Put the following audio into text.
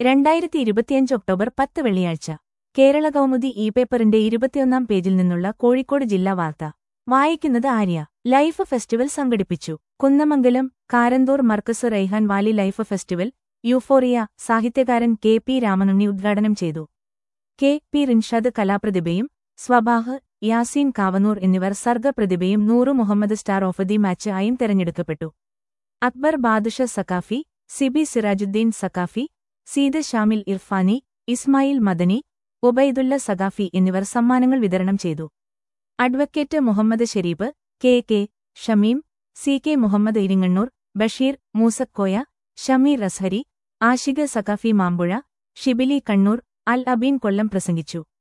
രണ്ടായിരത്തി ഇരുപത്തിയഞ്ച് ഒക്ടോബർ പത്ത് വെള്ളിയാഴ്ച കേരള കൗമുദി ഇ പേപ്പറിന്റെ ഇരുപത്തിയൊന്നാം പേജിൽ നിന്നുള്ള കോഴിക്കോട് ജില്ലാ വാർത്ത വായിക്കുന്നത് ആര്യ ലൈഫ് ഫെസ്റ്റിവൽ സംഘടിപ്പിച്ചു Kunnamangalam Karanthur Markaz Raihan valley life festival euphoria സാഹിത്യകാരൻ കെ പി രാമനുണ്ണി ഉദ്ഘാടനം ചെയ്തു കെ പി റിൻഷാദ് കലാപ്രതിഭയും സ്വബാഹ് യാസീൻ കാവനൂർ എന്നിവർ സർഗപ്രതിഭയും Nooru Muhammad star of the match ആയും തെരഞ്ഞെടുക്കപ്പെട്ടു അക്ബർ ബാദുഷ സക്കാഫി സിബി സിറാജുദ്ദീൻ സക്കാഫി സീദ ഷാമിൽ ഇർഫാനി ഇസ്മായിൽ മദനി ഉബൈദുല്ല സഖാഫി എന്നിവർ സമ്മാനങ്ങൾ വിതരണം ചെയ്തു advocate Muhammad Shareef K K Shameem C K Muhammad Iringannur Basheer Moosakoya Shameer Azhari Ashiq Saqafi Mampuzha Shibili Kannur Al Abeen Kollam പ്രസംഗിച്ചു